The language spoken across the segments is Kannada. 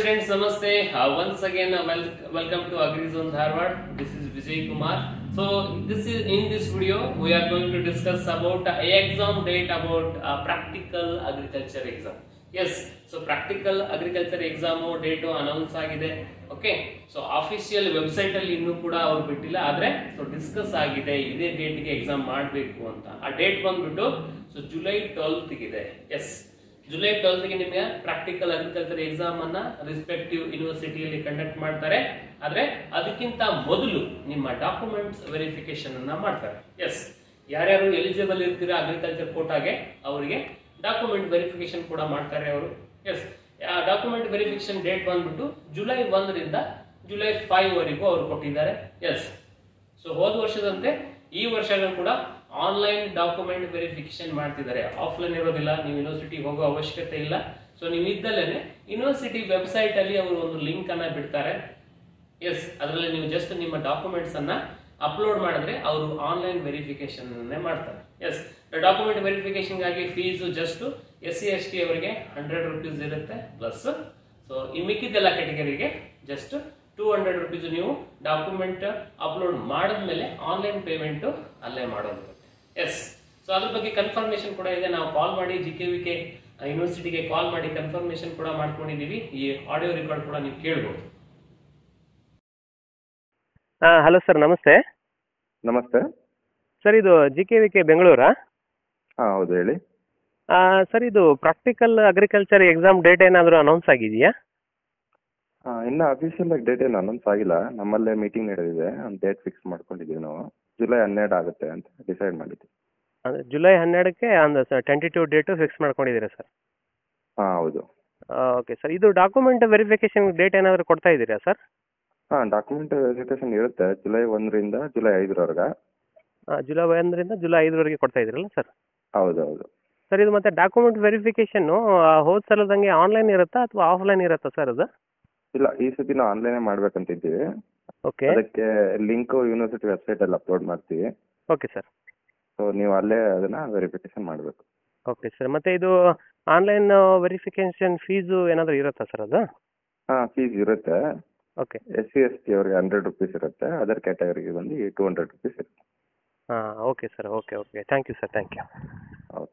students, namaste. Uh, once again, uh, wel- welcome to AgriZone Dharwad. This is Vijay Kumar. So, this is in this video we are going to discuss about uh, exam date about uh, practical agriculture exam. Yes, so practical agriculture exam date announce ಆಗಿದೆ ಓಕೆ ಸೊ ಅಫಿಷಿಯಲ್ ವೆಬ್ಸೈಟ್ ಅಲ್ಲಿ ಇನ್ನೂ ಕೂಡ ಅವ್ರು ಬಿಟ್ಟಿಲ್ಲ ಆದ್ರೆ ಸೊ ಡಿಸ್ಕಸ್ ಆಗಿದೆ ಇದೇ ಡೇಟ್ಗೆ ಎಕ್ಸಾಮ್ ಮಾಡಬೇಕು ಅಂತ ಆ ಡೇಟ್ ಬಂದ್ಬಿಟ್ಟು ಸೊ ಜುಲೈ ಟ್ವೆಲ್ತ್ ಇದೆ ಎಸ್ ಜುಲೈ ಟ್ವೆಲ್ತ್ಗೆ ನಿಮಗೆ ಪ್ರಾಕ್ಟಿಕಲ್ ಅಗ್ರಿಕಲ್ಚರ್ ಎಕ್ಸಾಮ್ ಅನ್ನ ರಿಸ್ಪೆಕ್ಟಿವ್ ಯೂನಿವರ್ಸಿಟಿಯಲ್ಲಿ ಕಂಡಕ್ಟ್ ಮಾಡ್ತಾರೆ ಆದ್ರೆ ಅದಕ್ಕಿಂತ ಮೊದಲು ನಿಮ್ಮ ಡಾಕ್ಯುಮೆಂಟ್ಸ್ ವೆರಿಫಿಕೇಶನ್ ಅನ್ನ ಮಾಡ್ತಾರೆ ಎಸ್ ಯಾರ್ಯಾರು ಎಲಿಜಿಬಲ್ ಇರ್ತೀರಾ ಅಗ್ರಿಕಲ್ಚರ್ ಕೋಟಾಗೆ ಅವರಿಗೆ ಡಾಕ್ಯುಮೆಂಟ್ ವೆರಿಫಿಕೇಶನ್ ಕೂಡ ಮಾಡ್ತಾರೆ ಅವರು ಎಸ್ ಡಾಕ್ಯುಮೆಂಟ್ ವೆರಿಫಿಕೇಶನ್ ಡೇಟ್ ಬಂದ್ಬಿಟ್ಟು ಜುಲೈ ಒಂದರಿಂದ ಜುಲೈ ಫೈವ್ ವರೆಗೂ ಅವರು ಕೊಟ್ಟಿದ್ದಾರೆ ಎಸ್ ಸೊ ಹೋದ ವರ್ಷದಂತೆ ಈ ವರ್ಷಗಳು ಕೂಡ ಆನ್ಲೈನ್ ಡಾಕ್ಯುಮೆಂಟ್ ವೆರಿಫಿಕೇಶನ್ ಮಾಡ್ತಿದ್ದಾರೆ ಆಫ್ಲೈನ್ ಇರೋದಿಲ್ಲ ನೀವು ಯೂನಿವರ್ಸಿಟಿಗೆ ಹೋಗೋ ಅವಶ್ಯಕತೆ ಇಲ್ಲ ಸೊ ನೀವು ಇದ್ದಲ್ಲೇನೆ ಯೂನಿವರ್ಸಿಟಿ ವೆಬ್ಸೈಟ್ ಅಲ್ಲಿ ಅವರು ಒಂದು ಲಿಂಕ್ ಅನ್ನ ಬಿಡ್ತಾರೆ ಎಸ್ ಅದರಲ್ಲಿ ನೀವು ಜಸ್ಟ್ ನಿಮ್ಮ ಡಾಕ್ಯುಮೆಂಟ್ಸ್ ಅನ್ನ ಅಪ್ಲೋಡ್ ಮಾಡಿದ್ರೆ ಅವರು ಆನ್ಲೈನ್ ವೆರಿಫಿಕೇಶನ್ ಮಾಡ್ತಾರೆ ಎಸ್ ಡಾಕ್ಯುಮೆಂಟ್ ವೆರಿಫಿಕೇಶನ್ ಗಾಗಿ fees just S C S T ಅವರಿಗೆ ಹಂಡ್ರೆಡ್ ರುಪೀಸ್ ಇರುತ್ತೆ ಪ್ಲಸ್ ಸೊ ಈ ಮಿಕ್ಕಿದ್ದೆಲ್ಲ ಕೆಟಗರಿಗೆ ಜಸ್ಟ್ ಟೂ ಹಂಡ್ರೆಡ್ ರುಪೀಸ್ ನೀವು ಡಾಕ್ಯುಮೆಂಟ್ ಅಪ್ಲೋಡ್ ಮಾಡಿದ್ಮೇಲೆ ಆನ್ಲೈನ್ ಪೇಮೆಂಟ್ ಅಲ್ಲೇ ಮಾಡೋದು ಎಸ್ ಸೊ ಅದ್ರ ಬಗ್ಗೆ ಕನ್ಫರ್ಮೇಶನ್ ಕೂಡ ಇದೆ ನಾವು ಕಾಲ್ ಮಾಡಿ ಜಿ ಕೆ ವಿ ಕೆ ಯೂನಿವರ್ಸಿಟಿಗೆ ಕಾಲ್ ಮಾಡಿ ಕನ್ಫರ್ಮೇಶನ್ ಕೂಡ ಮಾಡ್ಕೊಂಡಿದೀವಿ ಈ ಆಡಿಯೋ ರೆಕಾರ್ಡ್ ಕೂಡ ನೀವು ಕೇಳ್ಬೋದು ಹಾಂ ಹಲೋ ಸರ್ ನಮಸ್ತೆ ನಮಸ್ತೆ ಸರ್ ಇದು ಜಿ ಕೆ ವಿ ಕೆ ಬೆಂಗಳೂರಾ ಹಾಂ ಹೌದು ಹೇಳಿ ಸರ್ ಇದು ಪ್ರಾಕ್ಟಿಕಲ್ ಅಗ್ರಿಕಲ್ಚರ್ ಎಕ್ಸಾಮ್ ಡೇಟ್ ಏನಾದರೂ ಅನೌನ್ಸ್ ಆಗಿದೆಯಾ ಹಾಂ ಇನ್ನು ಅಫಿಷಿಯಲ್ ಆಗಿ ಡೇಟ್ ಏನು ಅನೌನ್ಸ್ ಆಗಿಲ್ಲ ನಮ್ಮಲ್ಲೇ ಮೀಟಿಂಗ್ ನಡೆದಿದೆ ಒಂದು ಡೇಟ್ ಫಿಕ್ಸ್ ಮಾಡ್ಕೊಂಡಿದ್ದೀವಿ ನಾವು ಜುಲೈ ಹನ್ನೆರಡು ಆಗುತ್ತೆ ಅಂತ ಡಿಸೈಡ್ ಮಾಡಿದ್ವಿ ಅಂದರೆ ಜುಲೈ ಹನ್ನೆರಡಕ್ಕೆ ಒಂದು ಟೆಂಟಿಟಿವ್ ಡೇಟು ಫಿಕ್ಸ್ ಮಾಡ್ಕೊಂಡಿದ್ದೀರಾ ಸರ್ ಹಾಂ ಹೌದು ಓಕೆ ಸರ್ ಇದು ಡಾಕ್ಯುಮೆಂಟ್ ವೆರಿಫಿಕೇಷನ್ ಡೇಟ್ ಏನಾದರೂ ಕೊಡ್ತಾ ಇದ್ದೀರಾ ಸರ್ ಹಾಂ ಡಾಕ್ಯುಮೆಂಟ್ ವೆರಿಫಿಕೇಶನ್ ಇರುತ್ತೆ ಜುಲೈ ಒಂದರಿಂದ ಜುಲೈ ಐದರವರೆಗೆ ಜುಲೈ ಒಂದರಿಂದ ಜುಲೈ ಐದರವರೆಗೆ ಕೊಡ್ತಾ ಇದ್ದೀರಲ್ಲ ಸರ್ ಹೌದು ಹೌದು ಸರ್ ಇದು ಮತ್ತೆ ಡಾಕ್ಯುಮೆಂಟ್ ವೆರಿಫಿಕೇಷನ್ನು ಹೋದ ಸಲದಂಗೆ ಆನ್ಲೈನ್ ಇರುತ್ತಾ ಅಥವಾ ಆಫ್ಲೈನ್ ಇರುತ್ತಾ ಸರ್ ಅದು ಇಲ್ಲ ಈ ಸತಿ ನಾವು ಆನ್ಲೈನೇ ಮಾಡ್ಬೇಕಂತಿದ್ದೀವಿ ಓಕೆ ಅದಕ್ಕೆ ಲಿಂಕು ಯೂನಿವರ್ಸಿಟಿ ವೆಬ್ಸೈಟಲ್ಲಿ ಅಪ್ಲೋಡ್ ಮಾಡ್ತೀವಿ ಓಕೆ ಸರ್ ಸೊ ನೀವು ಅಲ್ಲೇ ಅದನ್ನು ವೆರಿಫಿಕೇಶನ್ ಮಾಡಬೇಕು ಓಕೆ ಸರ್ ಮತ್ತೆ ಇದು ಆನ್ಲೈನ್ ವೆರಿಫಿಕೇಷನ್ ಫೀಸು ಏನಾದರೂ ಇರುತ್ತಾ ಸರ್ ಅದು ಹಾಂ ಫೀಸ್ ಇರುತ್ತೆ okay S C S T ಅವ್ರಿಗೆ ಹಂಡ್ರೆಡ್ ರುಪೀಸ್ ಇರುತ್ತೆ ಅದರ್ ಕ್ಯಾಟಗರಿಗೆ ಬಂದು ಟೂ ಹಂಡ್ರೆಡ್ ರುಪೀಸ್ ಇರುತ್ತೆ ಹಾಂ okay sir okay okay thank you sir thank you okay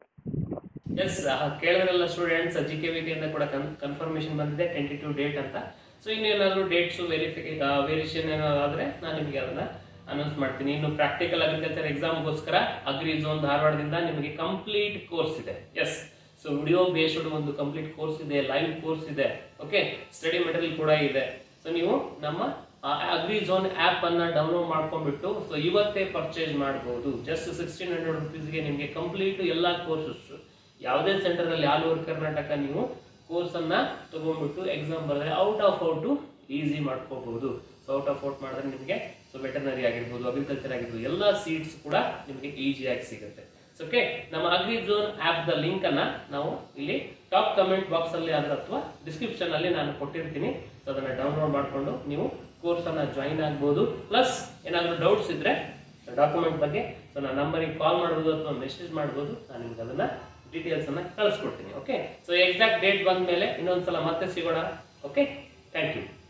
yes ಕೇಳಿದ್ರಲ್ಲ ಸ್ಟೂಡೆಂಟ್ಸ್ ಜಿ ಕೆ ವಿಕೆಯಿಂದ ಕೂಡ ಕನ್ಫರ್ಮೇಶನ್ ಬಂದಿದೆ ಟೆಂಟಿಟಿವ್ ಡೇಟ್ ಅಂತ ಸೊ ಇನ್ನೇನಾದರೂ ಡೇಟ್ಸ್ ವೆರಿಫಿಕೇ ವೇರಿಯೇಷನ್ ಏನಾದ್ರು ಆದ್ರೆ ನಾನು ನಿಮಗೆ ಅದನ್ನ ಅನೌನ್ಸ್ ಮಾಡ್ತೀನಿ ಇನ್ನು ಪ್ರಾಕ್ಟಿಕಲ್ ಅಗ್ರಿಕಲ್ಚರ್ ಎಕ್ಸಾಮ್ಗೋಸ್ಕರ ಅಗ್ರಿ ಝೋನ್ ಧಾರವಾಡದಿಂದ ನಿಮಗೆ ಕಂಪ್ಲೀಟ್ ಕೋರ್ಸ್ ಇದೆ ಎಸ್ ಸೊ ವಿಡಿಯೋ ಬೇಸ್ಡ್ ಒಂದು ಕಂಪ್ಲೀಟ್ ಕೋರ್ಸ್ ಇದೆ ಲೈವ್ ಕೋರ್ಸ್ ಇದೆ ಓಕೆ ಸ್ಟಡಿ ಮೆಟೀರಿಯಲ್ ಕೂಡ ಇದೆ ಸೊ ನೀವು ನಮ್ಮ ಅಗ್ರಿ ಝೋನ್ ಆಪ್ ಅನ್ನ ಡೌನ್ಲೋಡ್ ಮಾಡ್ಕೊಂಡ್ಬಿಟ್ಟು ಸೊ ಇವತ್ತೇ ಪರ್ಚೇಸ್ ಮಾಡಬಹುದು ಜಸ್ಟ್ ಸಿಕ್ಸ್ಟೀನ್ ಹಂಡ್ರೆಡ್ ರುಪೀಸ್ಗೆ ನಿಮಗೆ ಕಂಪ್ಲೀಟ್ ಎಲ್ಲಾ ಕೋರ್ಸಸ್ ಯಾವುದೇ ಸೆಂಟರ್ ಅಲ್ಲಿ ಆಲ್ ಓವರ್ ಕರ್ನಾಟಕ ನೀವು ಕೋರ್ಸ್ ಅನ್ನ ತಗೊಂಡ್ಬಿಟ್ಟು ಎಕ್ಸಾಮ್ ಬರೆದ್ರೆ ಔಟ್ ಆಫ್ ಔಟ್ ಈಸಿ ಮಾಡ್ಕೋಬಹುದು ಸೊ ಔಟ್ ಆಫ್ ಔಟ್ ಮಾಡಿದ್ರೆ ನಿಮಗೆ ಸೊ ವೆಟರ್ನರಿ ಆಗಿರ್ಬೋದು ಅಗ್ರಿಕಲ್ಚರ್ ಆಗಿರ್ಬೋದು ಎಲ್ಲ ಸೀಟ್ಸ್ ಕೂಡ ನಿಮಗೆ ಈಸಿಯಾಗಿ ಸಿಗುತ್ತೆ ಓಕೆ ನಮ್ಮ Agri Zone app the link ಅನ್ನ ನಾವು ಇಲ್ಲಿ ಟಾಪ್ ಕಮೆಂಟ್ ಬಾಕ್ಸ್ ಅಲ್ಲಿ ಅದರ ಅಥವಾ ಡಿಸ್ಕ್ರಿಪ್ಷನ್ ಅಲ್ಲಿ ನಾನು ಕೊಟ್ಟಿರ್ತೀನಿ ಸೊ ಅದನ್ನ ಡೌನ್ಲೋಡ್ ಮಾಡ್ಕೊಂಡು ನೀವು ಕೋರ್ಸ್ ಅನ್ನ ಜಾಯಿನ್ ಆಗ್ಬೋದು ಪ್ಲಸ್ ಏನಾದರೂ ಡೌಟ್ಸ್ ಇದ್ರೆ ಡಾಕ್ಯುಮೆಂಟ್ ಬಗ್ಗೆ ಸೊ ನನ್ನ ನಂಬರಿಗೆ ಕಾಲ್ ಮಾಡ್ಬೋದು ಅಥವಾ ಮೆಸೇಜ್ ಮಾಡ್ಬೋದು ನಾನು ನಿಮ್ಗೆ ಅದನ್ನ ಡೀಟೇಲ್ಸ್ ಅನ್ನ ಕಳಿಸ್ಕೊಡ್ತೀನಿ ಓಕೆ ಸೊ ಎಕ್ಸಾಕ್ಟ್ ಡೇಟ್ ಬಂದ ಮೇಲೆ ಇನ್ನೊಂದ್ಸಲ ಮತ್ತೆ ಸಿಗೋಣ ಓಕೆ ಥ್ಯಾಂಕ್ ಯು